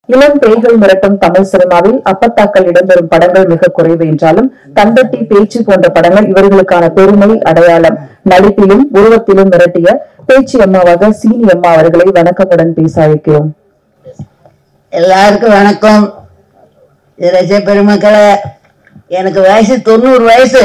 இளம் பேய்கள் மிரட்டும் தமிழ் சினிமாவில் அப்பத்தாக்கள் இடம்பெறும் படங்கள் மிக குறைவு என்றாலும் தந்தட்டி பேச்சு போன்ற படங்கள் இவர்களுக்கான பெருமை அடையாளம் நடிப்பிலும் உருவத்திலும் மிரட்டிய பேச்சு அம்மாவாக சீனி அம்மா அவர்களை வணக்கமுடன் பேச அழைக்கிறோம் எல்லாருக்கும் வணக்கம் ரசிக பெருமக்களே எனக்கு வயசு தொண்ணூறு வயசு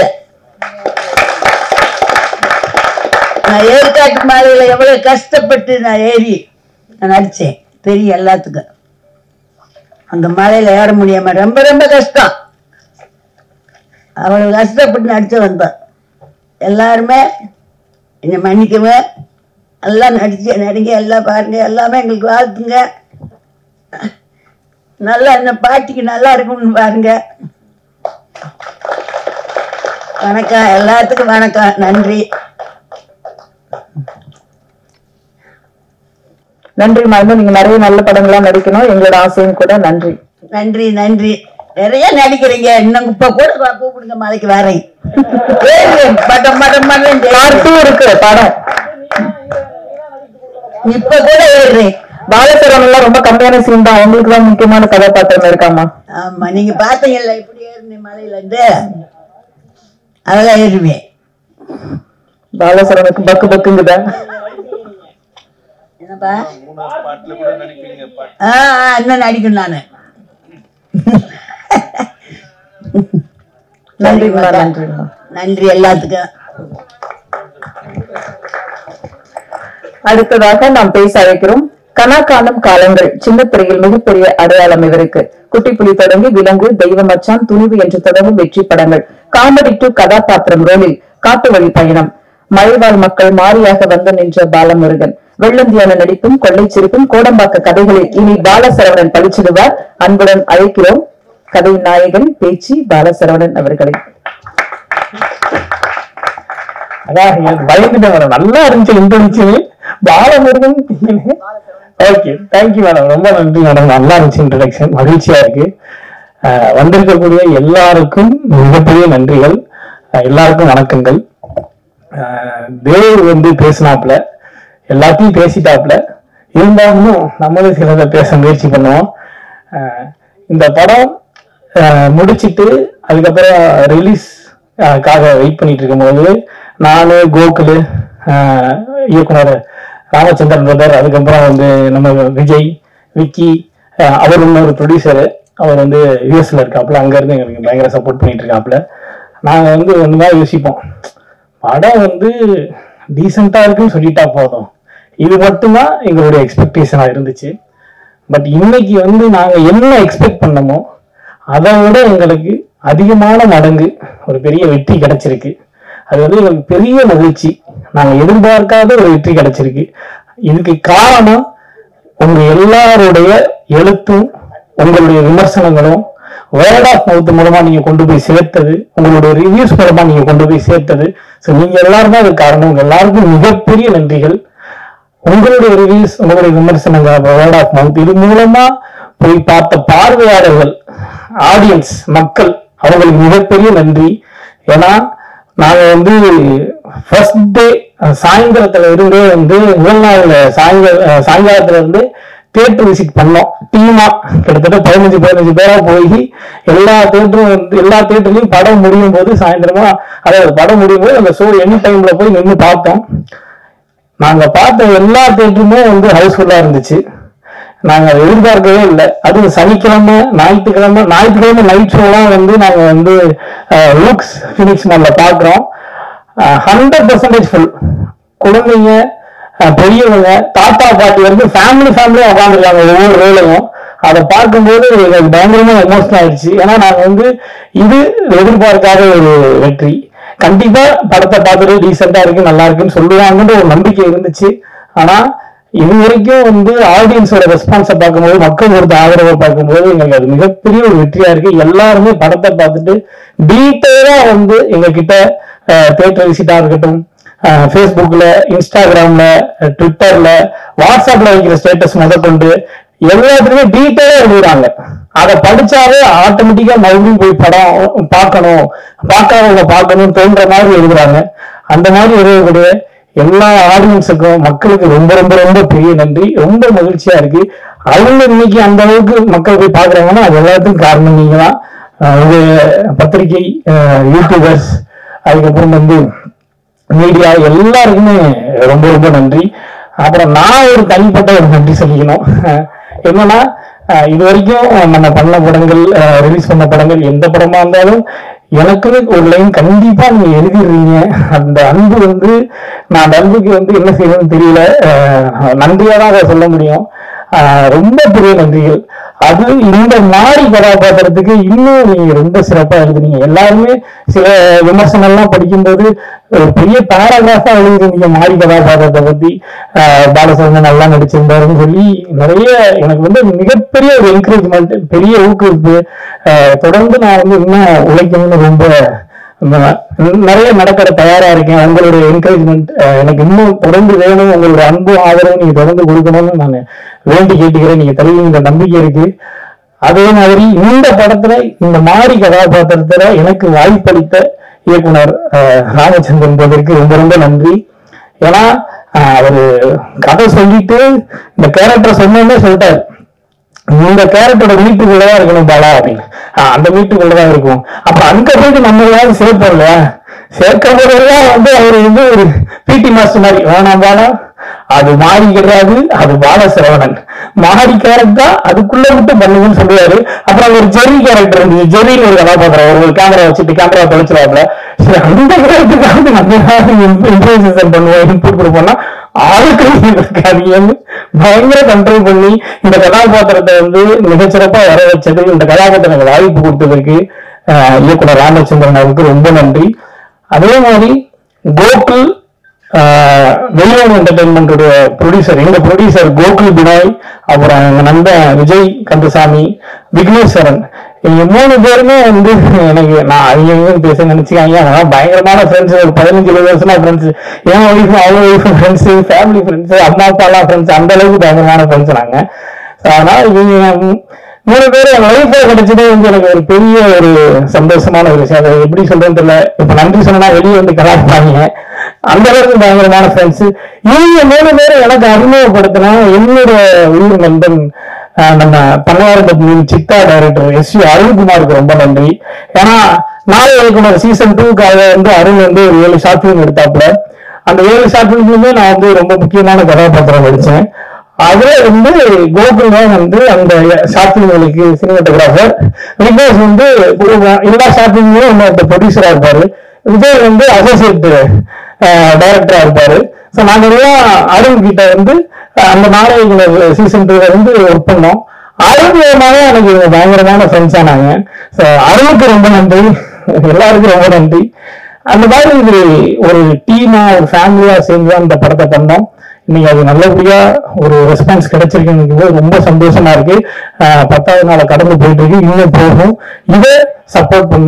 நான் ஏற்காட்டு மாலையில் எவ்வளவு கஷ்டப்பட்டு நான் ஏறி நான் நடிச்சேன் தெரியும் எல்லாத்துக்கும் அந்த மலையில ஏற முடியாம ரொம்ப ரொம்ப கஷ்டம் அவ்வளவு கஷ்டப்பட்டு நடிச்சு வந்தோம் எல்லாருமே என்னை மன்னிக்கவே எல்லாம் நடிச்சு நடிங்க எல்லாம் பாருங்க எல்லாமே எங்களுக்கு வாழ்த்துங்க நல்லா இந்த பாட்டிக்கு நல்லா இருக்கும்னு பாருங்க வணக்கம் எல்லாத்துக்கும் வணக்கம் நன்றி நன்றி மருந்து நீங்க நிறைய நல்ல படங்களா நடிக்கணும் எங்களோட ஆசையும் கூட நன்றி நன்றி நன்றி நிறைய நடிக்கிறீங்க இன்னும் இப்ப கூட வா, கூப்பிடுங்க மலைக்கு வரேன் ஏறுவேன். பட்டம் பட்டம் பட்டம் பார்ட் டூ இருக்கு படம் இப்ப கூட ஏறுறேன் பாலசரம் எல்லாம் ரொம்ப கம்மியான சீன் தான் உங்களுக்கு தான் முக்கியமான கதாபாத்திரம் இருக்காமா ஆமா நீங்க பாத்தீங்கல்ல இப்படி ஏறினேன் மலையில இருந்து அதெல்லாம் ஏறுவேன் பாலசரனுக்கு பக்கு பக்குங்குதா என்னப்பா ஆ ஆ, இன்னும் நடிக்கணும் நானு நன்றிங்களா நன்றிங்களா நன்றி எல்லாத்துக்கும் அடுத்ததாக நாம் பேச அழைக்கிறோம் கனாக்காலம் காலங்கள் சின்ன திரையில் மிகப்பெரிய அடையாளம் இவருக்கு குட்டி புலி தொடங்கி விலங்கு தெய்வ மச்சான் துணிவு என்று தொடங்கும் வெற்றி படங்கள் காமெடி டு கதாபாத்திரம் ரோலில் காட்டு வழி பயணம் மழைவாழ் மக்கள் மாறியாக வந்து நின்ற பாலமுருகன் வெள்ளந்தியான நடிப்பும் கொள்ளை சிரிப்பும் கோடம்பாக்க கதைகளில் இனி பாலசரவணன் பழிச்சிடுவார் அன்புடன் அழைக்கிறோம் கதையின் நாயகன் பேச்சு பாலசரவணன் அவர்களை அதான் எனக்கு பயந்துட்டேன் மேடம் நல்லா இருந்துச்சு introduction Balamurugan okay thank you madam ரொம்ப நன்றி மேடம் நல்லா இருந்துச்சு இன்ட்ரோடக்ஷன் மகிழ்ச்சியா இருக்கு அஹ் வந்திருக்கக்கூடிய எல்லாருக்கும் மிகப்பெரிய நன்றிகள் அஹ் எல்லாருக்கும் வணக்கங்கள் அஹ் தேவ் வந்து பேசினாப்ல எல்லாத்தையும் பேசிட்டாப்ல இருந்தாலும் நம்மளும் சிலதை பேச முயற்சி பண்ணுவோம் அஹ் இந்த படம் அஹ் முடிச்சிட்டு அதுக்கப்புறம் ரிலீஸ் காக வெயிட் பண்ணிட்டு இருக்கும்போது நானு கோகுலு அஹ் இயக்குனர் ராமச்சந்திரன் பிரதர் அதுக்கப்புறம் வந்து நம்ம விஜய் விக்கி அஹ் அவர் இன்னொரு ப்ரொடியூசரு அவர் வந்து யூஎஸ்ல இருக்காப்புல அங்க இருந்து எங்களுக்கு பயங்கர சப்போர்ட் பண்ணிட்டு இருக்காப்புல நாங்க வந்து ஒண்ணுதான் யோசிப்போம் படம் வந்து டீசெண்டா இருக்குன்னு சொல்லிட்டா போதும் இது மட்டும்தான் எங்களுடைய எக்ஸ்பெக்டேஷனா இருந்துச்சு பட் இன்னைக்கு வந்து நாங்க என்ன எக்ஸ்பெக்ட் பண்ணமோ அதை விட எங்களுக்கு அதிகமான மடங்கு ஒரு பெரிய வெற்றி கிடைச்சிருக்கு அது வந்து எங்களுக்கு பெரிய மகிழ்ச்சி நாங்க எதிர்பார்க்காத ஒரு வெற்றி கிடைச்சிருக்கு இதுக்கு காரணம் உங்க எல்லாருடைய எழுத்தும் உங்களுடைய விமர்சனங்களும் வேர்ட் ஆஃப் மவுத் மூலமா நீங்க கொண்டு போய் சேர்த்தது உங்களுடைய ரிவ்யூஸ் மூலமா நீங்க கொண்டு போய் சேர்த்தது ஸோ நீங்க எல்லாரும் தான் அதுக்கு காரணம் உங்க எல்லாருக்கும் மிகப்பெரிய நன்றிகள் உங்களுடைய ரிவ்யூஸ் உங்களுடைய விமர்சனங்கள் வேர்ட் ஆஃப் மவுத் இது மூலமா போய் பார்த்த பார்வையாளர்கள் ஆடியன்ஸ் மக்கள் அவங்களுக்கு மிகப்பெரிய நன்றி ஏன்னா நாங்க வந்து ஃபர்ஸ்ட் டே சாயந்தரத்துல இருந்தே வந்து முதல் நாள் சாயங்கால சாயங்காலத்துல இருந்து தியேட்டர் விசிட் பண்ணோம் டீமா கிட்டத்தட்ட பதினஞ்சு பதினஞ்சு பேரா போய் எல்லா தேட்டரும் வந்து எல்லா தேட்டர்லயும் படம் முடியும் போது சாயந்தரமா அதாவது படம் முடியும் போது அந்த ஷோ எனி டைம்ல போய் நின்று பார்த்தோம் நாங்க பார்த்த எல்லா தேட்டருமே வந்து ஹவுஸ்ஃபுல்லா இருந்துச்சு நாங்க அதை எதிர்பார்க்கவே இல்லை அதுவும் சனிக்கிழமை ஞாயிற்றுக்கிழமை ஞாயிற்றுக்கிழமை நைட் ஷோலாம் வந்து நாங்க வந்து லூக்ஸ் ஃபினிக்ஸ் மால்ல பாக்குறோம் ஹண்ட்ரட் பர்சன்டேஜ் ஃபுல் குழந்தைங்க அஹ், பெரியவங்க தாத்தா பாட்டி வந்து ஃபேமிலி ஃபேமிலியா உட்காந்துருக்காங்க ஒவ்வொரு ரோலையும் அதை பார்க்கும்போது எனக்கு பயங்கரமா எமோஷனல் ஆயிடுச்சு ஏன்னா நாங்க வந்து இது எதிர்பார்க்காத ஒரு வெற்றி கண்டிப்பா படத்தை பார்த்துட்டு டீசெண்டா இருக்கு நல்லா இருக்குன்னு சொல்லுவாங்கன்ற ஒரு நம்பிக்கை இருந்துச்சு ஆனா இது வரைக்கும் வந்து ஆடியன்ஸோட ரெஸ்பான்ஸை பார்க்கும்போது மக்கள் கொடுத்த ஆதரவை பார்க்கும்போது எங்களுக்கு அது மிகப்பெரிய ஒரு வெற்றியா இருக்கு எல்லாருமே படத்தை பார்த்துட்டு டீட்டெயிலா வந்து எங்க கிட்ட தேட்டர் விசிட்டா இருக்கட்டும் ஃபேஸ்புக்ல இன்ஸ்டாகிராம்ல ட்விட்டர்ல வாட்ஸ்அப்ல வைக்கிற ஸ்டேட்டஸ் முதற்கொண்டு எல்லாத்துலயுமே டீட்டெயிலா எழுதுறாங்க அதை படிச்சாவே ஆட்டோமேட்டிக்கா மறுபடியும் போய் படம் பார்க்கணும் பார்க்காதவங்க பார்க்கணும்னு தோன்ற மாதிரி எழுதுறாங்க அந்த மாதிரி எழுதக்கூடிய எல்லா ஆடியன்ஸுக்கும் மக்களுக்கு ரொம்ப ரொம்ப ரொம்ப பெரிய நன்றி ரொம்ப மகிழ்ச்சியா இருக்கு அவங்க இன்னைக்கு அந்த அளவுக்கு மக்கள் போய் பாக்குறாங்கன்னா அது எல்லாத்துக்கும் காரணம் நீங்க தான் அஹ் உங்க பத்திரிகை அஹ் யூடியூபர்ஸ் அதுக்கப்புறம் வந்து மீடியா எல்லாருக்குமே ரொம்ப ரொம்ப நன்றி அப்புறம் நான் ஒரு தனிப்பட்ட ஒரு நன்றி சொல்லிக்கணும் அஹ் என்னன்னா அஹ் இது வரைக்கும் நம்ம பண்ண படங்கள் ரிலீஸ் பண்ண படங்கள் எந்த படமா இருந்தாலும் எனக்குன்னு ஒரு லைன் கண்டிப்பா நீங்க எழுதிடுறீங்க அந்த அன்பு வந்து நான் அந்த அன்புக்கு வந்து என்ன செய்யணும்னு தெரியல அஹ் நன்றியா தான் அதை சொல்ல முடியும் ஆஹ் ரொம்ப பெரிய நன்றிகள் அது இந்த மாதிரி கதாபாத்திரத்துக்கு இன்னும் நீங்க ரொம்ப சிறப்பா எழுதுனீங்க எல்லாருமே சில விமர்சனம்லாம் படிக்கும்போது ஒரு பெரிய பேராகிராஃபா எழுதிருந்தீங்க மாறி கதாபாத்திரத்தை பத்தி ஆஹ் பாலசந்திரன் நல்லா நடிச்சிருந்தாருன்னு சொல்லி நிறைய எனக்கு வந்து மிகப்பெரிய ஒரு என்கரேஜ்மெண்ட் பெரிய ஊக்குவிப்பு ஆஹ் தொடர்ந்து நான் வந்து இன்னும் உழைக்கணும்னு ரொம்ப ந- நிறைய நடக்கிற தயாரா இருக்கேன் உங்களுடைய என்கரேஜ்மெண்ட் எனக்கு இன்னும் தொடர்ந்து வேணும் உங்களுடைய அன்பு ஆதரவு நீங்க தொடர்ந்து கொடுக்கணும்னு நான் வேண்டி கேட்டுக்கிறேன் நீங்க தருவீங்க நம்பிக்கை இருக்கு அதே மாதிரி இந்த படத்துல இந்த மாறி கதாபாத்திரத்துல எனக்கு வாய்ப்பளித்த இயக்குனர் அஹ், ராமச்சந்திரன் போதற்கு ரொம்ப ரொம்ப நன்றி ஏன்னா அஹ், அவரு கதை சொல்லிட்டு இந்த கேரக்டர் சொன்னோன்னே சொல்லிட்டாரு இந்த கேரக்டரோட வீட்டுக்குள்ளதான் இருக்கணும் பாலா அப்படின்னு ஆஹ் அந்த வீட்டுக்குள்ளதான் இருக்கும் அப்ப அங்க போயிட்டு நம்ம ஏதாவது சேர்ப்போம் இல்லையா சேர்க்கும் போதெல்லாம் வந்து அவர் வந்து ஒரு பிடி மாஸ்டர் மாதிரி வேணாம் பாலா அது மாறி கிடையாது அது பால சிரவணன் மாறி கேரக்டர் அதுக்குள்ள விட்டு பண்ணுங்கன்னு சொல்லுவாரு அப்புறம் ஒரு ஜெரி கேரக்டர் இருந்துச்சு ஜெரின்னு ஒரு கதாபாத்திரம் ஒரு ஒரு கேமரா வச்சுட்டு கேமரா தொலைச்சிருவாப்ல சரி அந்த கேரக்டருக்கு நம்ம ஏதாவது இம்ப்ரூவைசேஷன் பண்ணுவோம் இன்புட் கொடுப்போம்னா ஆளுக்கு இருக்காதீங்கன்னு பயங்கர கண்ட்ரோல் பண்ணி இந்த கதாபாத்திரத்தை வந்து மிகச்சிறப்பா வர வச்சது இந்த கதாபாத்திரம் வாய்ப்பு கொடுத்ததற்கு அஹ், இயக்குனர் ராமச்சந்திரன் அவருக்கு ரொம்ப நன்றி அதே மாதிரி கோகுல் ஆஹ், வெளியோடு என்டர்டைன்மெண்டோட ப்ரொடியூசர் எங்க ப்ரொடியூசர் கோகுல் பினாய் அப்புறம் எங்க நண்பன் விஜய் கந்தசாமி விக்னேஸ்வரன் இவங்க மூணு பேருமே வந்து எனக்கு நான் அவங்க பேச நினைச்சுக்காங்க அவங்க பயங்கரமான ஃப்ரெண்ட்ஸ் ஒரு பதினஞ்சு இருபது வருஷமா ஃப்ரெண்ட்ஸ் என் ஒய்ஃப் அவங்க ஒய்ஃப் ஃப்ரெண்ட்ஸ் ஃபேமிலி ஃப்ரெண்ட்ஸ் அம்மா அப்பா எல்லாம் ஃப்ரெண்ட்ஸ் அந்த அளவுக்கு பயங்கரமான ஃப்ரெண்ட்ஸ் நாங்க So, அதனால இவங்க மூணு பேர் என் லைஃப்ல கிடைச்சதே வந்து எனக்கு ஒரு பெரிய ஒரு சந்தோஷமான ஒரு விஷயம் அதை எப்படி சொல்றேன்னு தெரியல இப்ப நன்றி சொன்னா வெளியே வந்து கலாய்ப்பாங்க அந்த அளவுக்கு பயங்கரமான ஃப்ரெண்ட்ஸ் இவங்க மூணு பேரும் எனக்கு அறிமுகப்படுத்தினா என்னோட உயிர் நண்பன் ஆஹ் நம்ம பன்னவாரம்பட்டி சித்தா டைரக்டர் எஸ் யு அருண்குமாருக்கு ரொம்ப நன்றி ஏன்னா நாளை இயக்குனர் சீசன் டூக்காக வந்து அருண் வந்து ஒரு ஏழு ஷார்ட் ஃபிலிம் எடுத்தாப்புல அந்த ஏழு ஷார்ட் ஃபிலிம்லுமே நான் வந்து ரொம்ப முக்கியமான கதாபாத்திரம் நடிச்சேன் அதுல வந்து கோகுல் தான் வந்து அந்த ஷார்ட் ஃபிலிம்களுக்கு சினிமாட்டோகிராஃபர் விக்னேஷ் வந்து ஒரு எல்லா ஷார்ட் ஃபிலிம்லயும் இன்னொருத்த ப்ரொடியூசரா இருப்பாரு விஜய் வந்து அசோசியேட் டைரக்டரா இருப்பாரு ஸோ நாங்க எல்லாம் அருண் கிட்ட வந்து அஹ், அந்த நாடகங்கள் சீசன் டூல வந்து ஒர்க் பண்ணோம் அருண் மூலமாக எனக்கு இவங்க பயங்கரமான ஃப்ரெண்ட்ஸ் ஆனாங்க ஸோ அருணுக்கு ரொம்ப நன்றி எல்லாருக்கும் ரொம்ப நன்றி அந்த மாதிரி இது ஒரு டீமா ஒரு ஃபேமிலியா சேர்ந்து தான் இந்த படத்தை பண்ணோம் இன்னைக்கு அது நல்லபடியா ஒரு ரெஸ்பான்ஸ் கிடைச்சிருக்குங்கும் போது ரொம்ப சந்தோஷமா இருக்கு அஹ், பத்தாவது நாளை கடந்து போயிட்டு இருக்கு இன்னும் போகும் இதை சப்போர்ட் பண்ண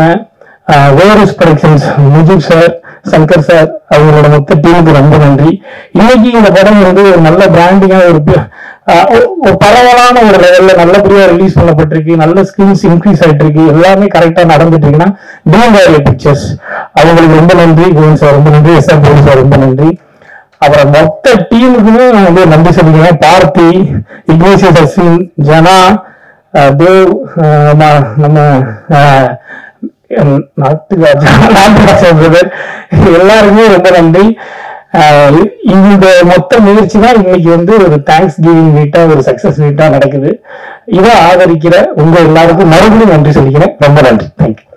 வேரஸ் productions Mujib sir Shankar sir அவங்களோட மொத்த டீமுக்கு ரொம்ப நன்றி இன்னைக்கு இந்த படம் வந்து ஒரு நல்ல பிராண்டிங்கா ஒரு பி- ஆஹ் ஒரு- ஒரு பரவலான ஒரு லெவல்ல நல்லபடியா ரிலீஸ் பண்ணப்பட்டிருக்கு நல்ல ஸ்கில்ஸ் இன்க்ரீஸ் ஆயிட்டு இருக்கு எல்லாமே கரெக்டா நடந்துட்டு இருக்குன்னா ட்ரீம் வேலி பிக்சர்ஸ் அவங்களுக்கு ரொம்ப நன்றி கோவிந்த் சார் ரொம்ப நன்றி எஸ் ஆர் கோவிந்த் சார் ரொம்ப நன்றி அப்புறம் மொத்த டீமுக்குமே நான் வந்து நன்றி சொல்லிக்கிறேன் பார்த்தி இக்னேசியஸ் அஸ்வின் ஜனா அஹ் தேவ் அஹ் நம்ம- நம்ம அஹ், எம் நாட்டுராஜா நாட்டுராஜா பிரதர் எல்லாருக்குமே ரொம்ப நன்றி ஆஹ் இந்த மொத்த முயற்சி தான் இன்னைக்கு வந்து ஒரு தேங்க்ஸ் கிவிங் மீட்டா ஒரு சக்சஸ் மீட்டா நடக்குது இதை ஆதரிக்கிற உங்க எல்லாருக்கும் மறுபடியும் நன்றி சொல்லிக்கிறேன் ரொம்ப நன்றி தேங்க்யூ